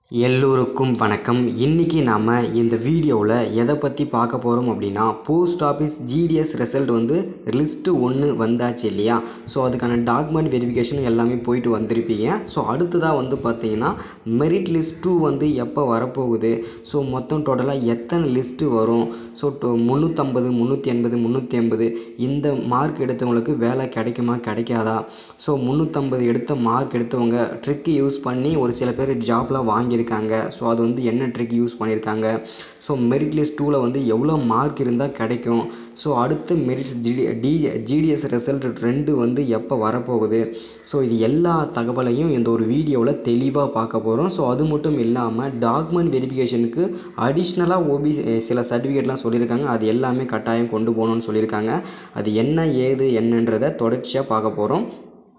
எல்லோருக்கும் வணக்கம் இன்றைக்கி நாம் இந்த வீடியோவில் எதை பற்றி பார்க்க போகிறோம் அப்படின்னா போஸ்ட் ஆஃபீஸ் ஜிடிஎஸ் ரிசல்ட் வந்து லிஸ்ட்டு ஒன்று வந்தாச்சு இல்லையா ஸோ அதுக்கான டாக்குமெண்ட் வெரிஃபிகேஷன் எல்லாமே போயிட்டு வந்திருப்பீங்க ஸோ அடுத்ததாக வந்து பார்த்தீங்கன்னா மெரிட் லிஸ்ட் டூ வந்து எப்போ வரப்போகுது ஸோ மொத்தம் டோட்டலாக எத்தனை லிஸ்ட்டு வரும் ஸோ டோ முந்நூற்றம்பது முந்நூற்றி எண்பது முந்நூற்றி எண்பது இந்த மார்க் எடுத்தவங்களுக்கு வேலை கிடைக்குமா கிடைக்காதா ஸோ முந்நூற்றம்பது எடுத்த மார்க் எடுத்தவங்க ட்ரிக்கு யூஸ் பண்ணி ஒரு சில பேர் ஜாப்லாம் வாங்கியிருக்காங்க ஸோ அது வந்து என்ன ட்ரிக் யூஸ் பண்ணியிருக்காங்க ஸோ மெரிட் லிஸ்ட் டூவில் வந்து எவ்வளோ மார்க் இருந்தால் கிடைக்கும் ஸோ அடுத்து merit GD D GDS result ரெண்டு வந்து எப்போ வரப்போகுது ஸோ இது எல்லா தகவலையும் இந்த ஒரு வீடியோவில் தெளிவாக பார்க்க போகிறோம் ஸோ அது மட்டும் இல்லாமல் டாக்குமெண்ட் வெரிஃபிகேஷனுக்கு அடிஷ்னலாக ஓபி சில சர்டிஃபிகேட்லாம் சொல்லியிருக்காங்க அது எல்லாமே கட்டாயம் கொண்டு போகணும்னு சொல்லியிருக்காங்க அது என்ன ஏது என்னன்றதை தொடர்ச்சியாக பார்க்க போகிறோம்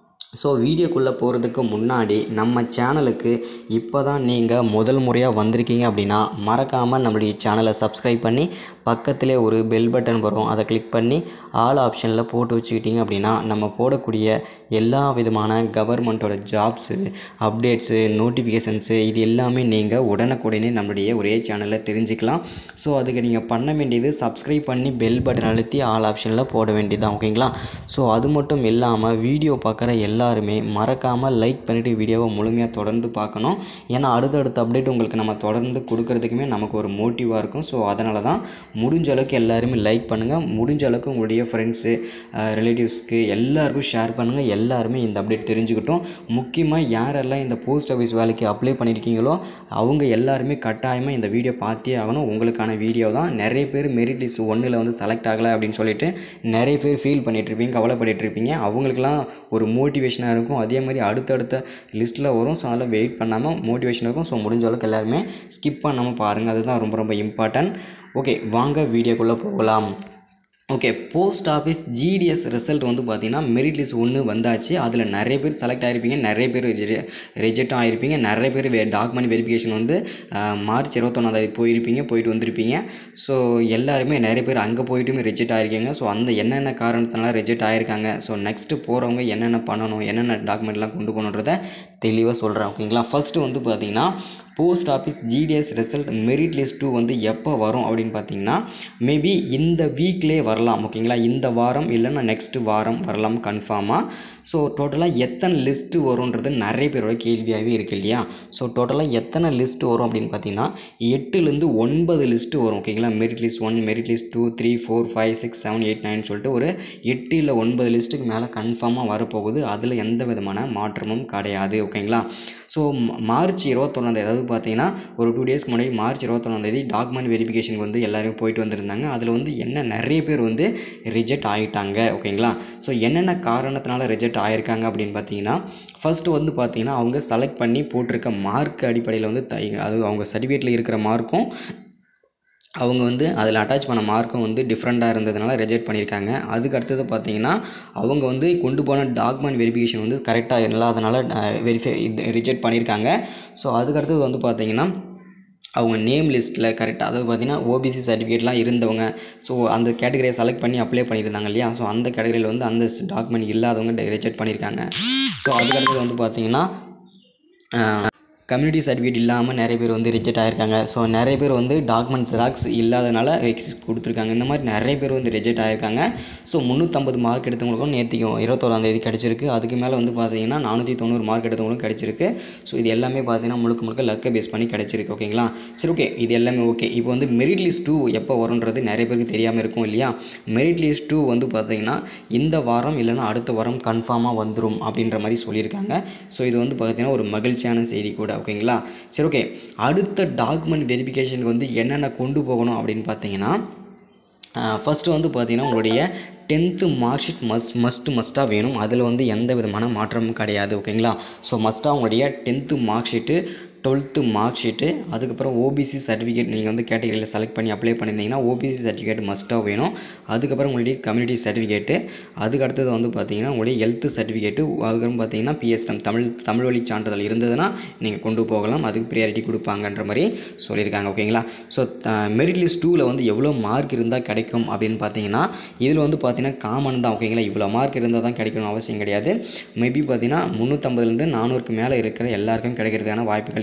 ஸோ வீடியோக்குள்ளே போகிறதுக்கு முன்னாடி நம்ம சேனலுக்கு இப்போ தான் நீங்கள் முதல் முறையாக வந்திருக்கீங்க அப்படின்னா மறக்காமல் நம்மளுடைய சேனலை சப்ஸ்கிரைப் பண்ணி பக்கத்திலே ஒரு பெல் பட்டன் வரும் அதை கிளிக் பண்ணி ஆல் ஆப்ஷனில் போட்டு வச்சுக்கிட்டிங்க அப்படின்னா நம்ம போடக்கூடிய எல்லா விதமான கவர்மெண்ட்டோட ஜாப்ஸு அப்டேட்ஸு நோட்டிஃபிகேஷன்ஸு இது எல்லாமே நீங்கள் உடனுக்குடனே நம்மளுடைய ஒரே சேனலில் தெரிஞ்சுக்கலாம் ஸோ அதுக்கு நீங்கள் பண்ண வேண்டியது சப்ஸ்கிரைப் பண்ணி பெல் பட்டன் அழுத்தி ஆல் ஆப்ஷனில் போட வேண்டியதுதான் ஓகேங்களா ஸோ அது மட்டும் இல்லாமல் வீடியோ பார்க்குற எல்லாருமே மறக்காமல் லைக் பண்ணிவிட்டு வீடியோவை முழுமையாக தொடர்ந்து பார்க்கணும் ஏன்னா அடுத்தடுத்த அப்டேட் உங்களுக்கு நம்ம தொடர்ந்து கொடுக்கறதுக்குமே நமக்கு ஒரு மோட்டிவாக இருக்கும் ஸோ அதனால தான் முடிஞ்ச அளவுக்கு எல்லாருமே லைக் பண்ணுங்கள் முடிஞ்ச அளவுக்கு உங்களுடைய ஃப்ரெண்ட்ஸு ரிலேட்டிவ்ஸ்க்கு எல்லாருக்கும் ஷேர் பண்ணுங்கள் எல்லாருமே இந்த அப்டேட் தெரிஞ்சுக்கிட்டோம் முக்கியமாக யாரெல்லாம் இந்த போஸ்ட் ஆஃபீஸ் வேலைக்கு அப்ளை பண்ணியிருக்கீங்களோ அவங்க எல்லாருமே கட்டாயமாக இந்த வீடியோ பார்த்தே ஆகணும் உங்களுக்கான வீடியோ தான் நிறைய பேர் மெரிட் லிஸ்ட் ஒன்றில் வந்து செலக்ட் ஆகலை அப்படின்னு சொல்லிட்டு நிறைய பேர் ஃபீல் பண்ணிகிட்ருப்பீங்க கவலைப்பட்டுட்டு இருப்பீங்க அவங்களுக்குலாம் ஒரு மோட்டிவேஷனாக இருக்கும் அதே மாதிரி அடுத்தடுத்த லிஸ்ட்டில் வரும் ஸோ அதெல்லாம் வெயிட் பண்ணாமல் மோட்டிவேஷன் இருக்கும் ஸோ முடிஞ்ச அளவுக்கு எல்லாருமே ஸ்கிப் பண்ணாமல் பாருங்கள் அதுதான் ரொம்ப ரொம்ப இம்பார்ட்டன்ட் ஓகே வாங்க வீடியோக்குள்ளே போகலாம் okay post office GDS result வந்து பார்த்தீங்கன்னா மெரிட் லிஸ்ட் ஒன்று வந்தாச்சு அதில் நிறைய பேர் செலக்ட் ஆகிருப்பீங்க நிறைய பேர் ரிஜெக்டும் ஆகிருப்பீங்க நிறைய பேர் வே டாக்குமெண்ட் வெரிஃபிகேஷன் வந்து அஹ், மார்ச் இருபத்தொன்னாந்தேதி போயிருப்பீங்க போயிட்டு வந்திருப்பீங்க ஸோ எல்லாருமே நிறைய பேர் அங்கே போயிட்டுமே ரிஜெக்ட் ஆகிருக்கீங்க ஸோ அந்த என்னென்ன காரணத்தினால ரிஜெக்ட் ஆகிருக்காங்க ஸோ நெக்ஸ்ட்டு போகிறவங்க என்னென்ன பண்ணணும் என்னென்ன டாக்குமெண்ட்லாம் கொண்டு போகணுன்றதை தெளிவாக சொல்கிறேன் ஓகேங்களா ஃபஸ்ட்டு வந்து பார்த்தீங்கன்னா post office GDS result merit list two வந்து எப்போ வரும் அப்படின்னு பார்த்தீங்கன்னா மேபி இந்த வீக்லேயே வரலாம் ஓகேங்களா இந்த வாரம் இல்லைன்னா நெக்ஸ்ட் வாரம் வரலாம் கன்ஃபார்மாக ஸோ டோட்டலாக எத்தனை லிஸ்ட்டு வரும்ன்றது நிறைய பேரோட கேள்வியாகவே இருக்கு இல்லையா ஸோ டோட்டலாக எத்தனை லிஸ்ட் வரும் அப்படின்னு பார்த்தீங்கன்னா எட்டுலேருந்து ஒன்பது லிஸ்ட்டு வரும் ஓகேங்களா merit list one merit list two three four five six seven eight nine சொல்லிட்டு ஒரு எட்டு இல்லை ஒன்பது லிஸ்ட்டுக்கு மேலே கன்ஃபார்மாக வரப்போகுது அதில் எந்த விதமான மாற்றமும் கிடையாது ஓகேங்களா ஸோ மார்ச் இருபத்தொன்னாந்தேதி அதாவது பார்த்தீங்கன்னா ஒரு டூ டேஸ்க்கு முன்னாடி மார்ச் இருபத்தொன்னாந்தேதி டாக்குமெண்ட் வெரிஃபிகேஷனுக்கு வந்து எல்லாரும் போயிட்டு வந்திருந்தாங்க அதில் வந்து என்ன நிறைய பேர் வந்து ரிஜெக்ட் ஆகிட்டாங்க ஓகேங்களா ஸோ என்னென்ன காரணத்தினால ரிஜெக்ட் ஆகிருக்காங்க அப்படின்னு பார்த்தீங்கன்னா ஃபஸ்ட்டு வந்து பார்த்தீங்கன்னா அவங்க செலக்ட் பண்ணி போட்டிருக்க மார்க் அடிப்படையில் வந்து தை அது அவங்க சர்டிஃபிகேட்டில் இருக்கிற மார்க்கும் அவங்க வந்து அதில் அட்டாச் பண்ண மார்க்கும் வந்து டிஃப்ரெண்ட்டாக இருந்ததுனால ரிஜெக்ட் பண்ணியிருக்காங்க அதுக்கு அடுத்தது பார்த்தீங்கன்னா அவங்க வந்து கொண்டு போன டாக்குமெண்ட் வெரிஃபிகேஷன் வந்து கரெக்டாக இல்லாதனால வெரிஃபை இது ரிஜெக்ட் பண்ணியிருக்காங்க ஸோ அதுக்கு அடுத்தது வந்து பார்த்தீங்கன்னா அவங்க நேம் லிஸ்ட்டில் கரெக்டாக அதாவது பார்த்தீங்கன்னா ஓபிசி சர்டிஃபிகேட்லாம் இருந்தவங்க ஸோ அந்த கேட்டகரியை செலக்ட் பண்ணி அப்ளை பண்ணியிருந்தாங்க இல்லையா ஸோ அந்த கேட்டகரியில் வந்து அந்த டாக்குமெண்ட் இல்லாதவங்க ரிஜெக்ட் பண்ணியிருக்காங்க ஸோ அதுக்கு அடுத்தது வந்து பார்த்தீங்கன்னா கம்யூனிட்டி சர்டிஃபிகேட் இல்லாமல் நிறைய பேர் வந்து ரிஜெக்ட் ஆகிருக்காங்க ஸோ நிறைய பேர் வந்து டாக்குமெண்ட் ஜெராக்ஸ் இல்லாதனால எக்ஸ் கொடுத்துருக்காங்க இந்த மாதிரி நிறைய பேர் வந்து ரிஜெக்ட் ஆகிருக்காங்க ஸோ முந்நூற்றம்பது மார்க் எடுத்தவங்களுக்கும் நேற்றுக்கும் இருபத்தோராந்தேதி கிடச்சிருக்கு அதுக்கு மேலே வந்து பார்த்தீங்கன்னா நானூற்றி தொண்ணூறு மார்க் எடுத்தவங்களுக்கும் கிடச்சிருக்கு ஸோ இது எல்லாமே பார்த்தீங்கன்னா முழுக்க முழுக்க லக்கை பேஸ் பண்ணி கிடச்சிருக்கு ஓகேங்களா சரி ஓகே இது எல்லாமே ஓகே இப்போ வந்து மெரிட் லிஸ்ட் டூ எப்போ வரும்ன்றது நிறைய பேருக்கு தெரியாமல் இருக்கும் இல்லையா மெரிட் லிஸ்ட் டூ வந்து பார்த்தீங்கன்னா இந்த வாரம் இல்லைன்னா அடுத்த வாரம் கன்ஃபார்மாக வந்துடும் அப்படின்ற மாதிரி சொல்லியிருக்காங்க ஸோ இது வந்து பார்த்தீங்கன்னா ஒரு மகிழ்ச்சியான செய்தி கூட ஓகேங்களா சரி ஓகே அடுத்த டாக்குமெண்ட் வெரிஃபிகேஷனுக்கு வந்து என்னென்ன கொண்டு போகணும் அப்படின்னு பார்த்தீங்கன்னா ஃபஸ்ட்டு வந்து பார்த்தீங்கன்னா உங்களுடைய tenth mark sheet must must மஸ்ட்டாக வேணும் அதில் வந்து எந்த விதமான மாற்றமும் கிடையாது ஓகேங்களா ஸோ மஸ்ட்டாக உங்களுடைய tenth mark sheet twelfth mark sheet அதுக்கப்புறம் ஓபிசி சர்டிஃபிகேட் நீங்கள் வந்து கேட்டகரியில் செலக்ட் பண்ணி அப்ளை பண்ணியிருந்தீங்கன்னா ஓபிசி சர்டிஃபிகேட் மஸ்ட்டாக வேணும் அதுக்கப்புறம் உங்களுடைய கம்யூனிட்டி சர்டிஃபிகேட்டு அதுக்கு அடுத்தது வந்து பார்த்தீங்கன்னா உங்களுடைய ஹெல்த் சர்டிஃபிகேட்டு அதுக்கப்புறம் பார்த்தீங்கன்னா பிஎஸ்எம் தமிழ் தமிழ் வழி சான்றிதழ் இருந்ததுன்னா நீங்கள் கொண்டு போகலாம் அதுக்கு ப்ரியாரிட்டி கொடுப்பாங்கன்ற மாதிரி சொல்லியிருக்காங்க ஓகேங்களா ஸோ மெரிட் லிஸ்ட் டூவில் வந்து எவ்வளோ மார்க் இருந்தால் கிடைக்கும் அப்படின்னு பார்த்தீங்கன்னா இதில் வந்து பார்த்தீங்கன்னா காமன் தான் ஓகேங்களா இவ்வளோ மார்க் இருந்தால் தான் கிடைக்கணும் அவசியம் கிடையாது மேபி பார்த்தீங்கன்னா முந்நூற்றம்பதுலேருந்து நானூறுக்கு மேலே இருக்கிற எல்லாருக்கும் கிடைக்கிறதுக்கான வாய்ப்புகள்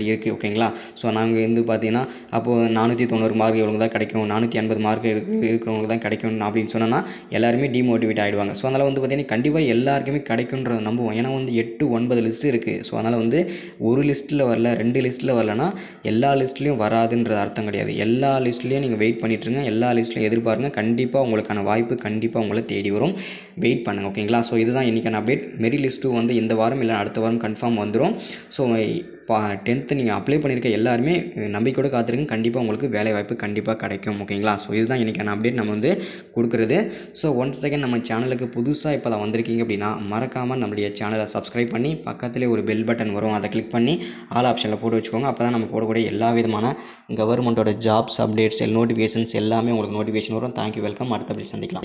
அப்படி இருக்குது ஓகேங்களா ஸோ நாங்கள் வந்து பார்த்தீங்கன்னா அப்போது நானூற்றி தொண்ணூறு மார்க் இவங்களுக்கு தான் கிடைக்கும் நானூற்றி ஐம்பது மார்க் இருக்கிறவங்களுக்கு தான் கிடைக்கும் அப்படின்னு சொன்னோன்னா எல்லாருமே டிமோட்டிவேட் ஆகிடுவாங்க ஸோ அதனால் வந்து பார்த்தீங்கன்னா கண்டிப்பாக எல்லாருக்குமே கிடைக்குன்றத நம்புவோம் ஏன்னா வந்து எட்டு ஒன்பது லிஸ்ட் இருக்குது ஸோ அதனால் வந்து ஒரு லிஸ்ட்டில் வரல ரெண்டு லிஸ்ட்டில் வரலனா எல்லா லிஸ்ட்லேயும் வராதுன்றது அர்த்தம் கிடையாது எல்லா லிஸ்ட்லேயும் நீங்கள் வெயிட் பண்ணிட்டுருங்க எல்லா லிஸ்ட்லையும் எதிர்பாருங்க கண்டிப்பாக உங்களுக்கான வாய்ப்பு கண்டிப்பாக உங்களை தேடி வரும் வெயிட் பண்ணுங்கள் ஓகேங்களா ஸோ இதுதான் இன்றைக்கான அப்டேட் மெரி லிஸ்ட்டு வந்து இந்த வாரம் இல்லை அடுத்த வாரம் கன்ஃபார்ம் வந்துடும் ஸோ பா டென்த்து நீங்கள் அப்ளை பண்ணியிருக்க எல்லாருமே நம்பிக்கையோடு காத்திருங்க கண்டிப்பாக உங்களுக்கு வேலை வாய்ப்பு கண்டிப்பாக கிடைக்கும் ஓகேங்களா ஸோ இதுதான் இன்றைக்கான அப்டேட் நம்ம வந்து கொடுக்குறது ஸோ ஒன் செகண்ட் நம்ம சேனலுக்கு புதுசாக இப்போ தான் வந்திருக்கீங்க அப்படின்னா மறக்காமல் நம்மளுடைய சேனலை சப்ஸ்கிரைப் பண்ணி பக்கத்துலேயே ஒரு பெல் பட்டன் வரும் அதை கிளிக் பண்ணி ஆல் ஆப்ஷனில் போட்டு வச்சுக்கோங்க அப்போ தான் நம்ம போடக்கூடிய எல்லா விதமான கவர்மெண்ட்டோட ஜாப்ஸ் அப்டேட்ஸ் நோட்டிஃபிகேஷன்ஸ் எல்லாமே உங்களுக்கு நோட்டிஃபிகேஷன் வரும் தேங்க்யூ வெல்கம் அடுத்த அப்படி சந்திக்கலாம்